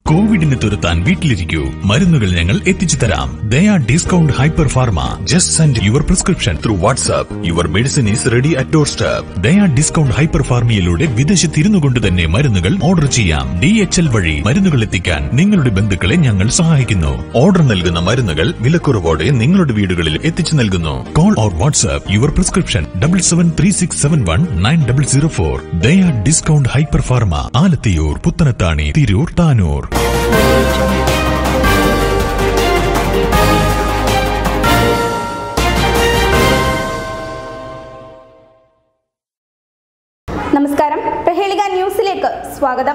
കോവിഡിനെ തുരത്താൻ വീട്ടിലിരിക്കൂ മരുന്നുകൾ ഞങ്ങൾ എത്തിച്ചു തരാം Daya discount hyper pharma just send your prescription through WhatsApp your medicine is ready at doorstep Daya discount hyper ഫാർമയിലൂടെ വിദേശത്ത് ഇരുന്നു കൊണ്ട് തന്നെ മരുന്നുകൾ ഓർഡർ ചെയ്യാം ഡി എച്ച് എൽ വഴി മരുന്നുകൾ എത്തിക്കാൻ നിങ്ങളുടെ ബന്ധുക്കളെ ഞങ്ങൾ സഹായിക്കുന്നു ഓർഡർ നൽകുന്ന മരുന്നുകൾ വിലക്കുറവോടെ നിങ്ങളുടെ വീടുകളിൽ എത്തിച്ചു നൽകുന്നു call or WhatsApp your prescription double seven three six seven one nine double zero four Daya discount hyper pharma Alathiyur Puthanathani Tirur Tanur നമസ്കാരം പ്രഹേളിക ന്യൂസിലേക്ക് സ്വാഗതം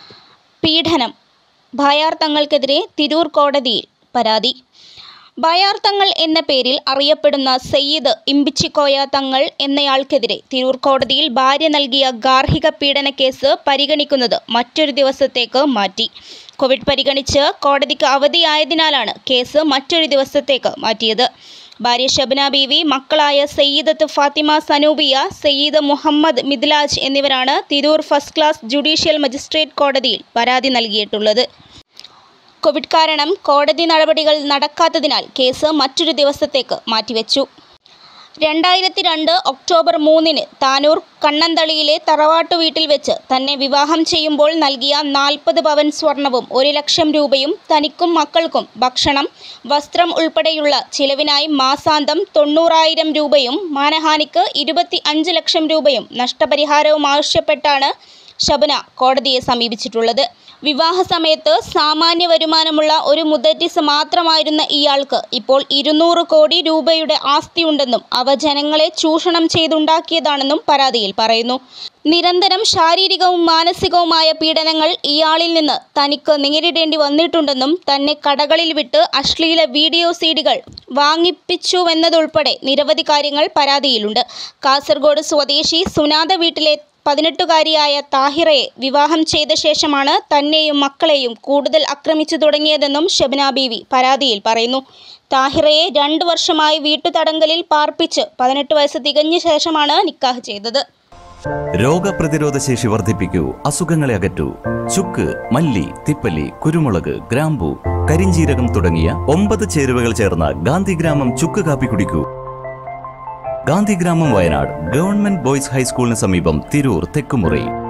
പീഡനം ഭയാർ തങ്ങൾക്കെതിരെ തിരൂർ കോടതിയിൽ പരാതി ബയാർ തങ്ങൾ എന്ന പേരിൽ അറിയപ്പെടുന്ന സയ്യിദ് ഇമ്പിച്ചിക്കോയ തങ്ങൾ എന്നയാൾക്കെതിരെ തിരൂർ കോടതിയിൽ ഭാര്യ നൽകിയ ഗാർഹിക പീഡന കേസ് പരിഗണിക്കുന്നത് മറ്റൊരു ദിവസത്തേക്ക് മാറ്റി കോവിഡ് പരിഗണിച്ച് കോടതിക്ക് അവധിയായതിനാലാണ് കേസ് മറ്റൊരു ദിവസത്തേക്ക് മാറ്റിയത് ഭാര്യ ഷബന ബീവി മക്കളായ സയ്യിദത്ത് ഫാത്തിമ സനൂബിയ സയ്യിദ് മുഹമ്മദ് മിദ്ലാജ് എന്നിവരാണ് Tirur first class judicial magistrate കോടതിയിൽ പരാതി നൽകിയിട്ടുള്ളത് കോവിഡ് കാരണം കോടതി നടപടികൾ നടക്കാത്തതിനാൽ കേസ് മറ്റൊരു ദിവസത്തേക്ക് മാറ്റിവെച്ചു രണ്ടായിരത്തി രണ്ട് ഒക്ടോബർ മൂന്നിന് താനൂർ കണ്ണന്തളിയിലെ തറവാട്ടു വീട്ടിൽ വെച്ച് തന്നെ വിവാഹം ചെയ്യുമ്പോൾ നൽകിയ നാൽപ്പത് പവൻ സ്വർണവും ഒരു ലക്ഷം രൂപയും തനിക്കും മക്കൾക്കും ഭക്ഷണം വസ്ത്രം ഉൾപ്പെടെയുള്ള ചിലവിനായി മാസാന്തം തൊണ്ണൂറായിരം രൂപയും മാനഹാനിക്ക് ഇരുപത്തി അഞ്ച് ലക്ഷം രൂപയും നഷ്ടപരിഹാരവും ആവശ്യപ്പെട്ടാണ് ശബന കോടതിയെ സമീപിച്ചിട്ടുള്ളത് വിവാഹ സമയത്ത് സാമാന്യ വരുമാനമുള്ള ഒരു മുദറ്റിസ് മാത്രമായിരുന്ന ഇയാൾക്ക് ഇപ്പോൾ ഇരുന്നൂറ് കോടി രൂപയുടെ ആസ്തിയുണ്ടെന്നും അവ ജനങ്ങളെ ചൂഷണം ചെയ്തുണ്ടാക്കിയതാണെന്നും പരാതിയിൽ പറയുന്നു നിരന്തരം ശാരീരികവും മാനസികവുമായ പീഡനങ്ങൾ ഇയാളിൽ നിന്ന് തനിക്ക് നേരിടേണ്ടി വന്നിട്ടുണ്ടെന്നും തന്നെ കടകളിൽ വിട്ട് അശ്ലീല വീഡിയോ സീഡികൾ വാങ്ങിപ്പിച്ചുവെന്നതുൾപ്പെടെ നിരവധി കാര്യങ്ങൾ പരാതിയിലുണ്ട് കാസർഗോഡ് സ്വദേശി സുനാദ വീട്ടിലെ പതിനെട്ടുകാരിയായ താഹിറയെ വിവാഹം ചെയ്ത ശേഷമാണ് തന്നെയും മക്കളെയും കൂടുതൽ ആക്രമിച്ചു തുടങ്ങിയതെന്നും ഷബന ബീവി പരാതിയിൽ പറയുന്നു താഹിറയെ രണ്ടു വർഷമായി വീട്ടുതടങ്കലിൽ പാർപ്പിച്ച് പതിനെട്ട് വയസ്സ് തികഞ്ഞ ശേഷമാണ് നിക്കാഹ് ചെയ്തത് രോഗപ്രതിരോധ ശേഷി വർദ്ധിപ്പിക്കൂ അസുഖങ്ങളെ അകറ്റൂ ചുക്ക് മല്ലി തിപ്പല്ലി കുരുമുളക് ഗ്രാമ്പു കരിഞ്ചീരകം തുടങ്ങിയ ഒമ്പത് ചേരുവകൾ ചേർന്ന ഗാന്ധിഗ്രാമം ചുക്ക് കാപ്പി കുടിക്കൂ ഗാന്ധിഗ്രാമം വയനാട് ഗവൺമെന്റ് ബോയ്സ് ഹൈസ്കൂളിന് സമീപം തിരൂർ തെക്കുമുറി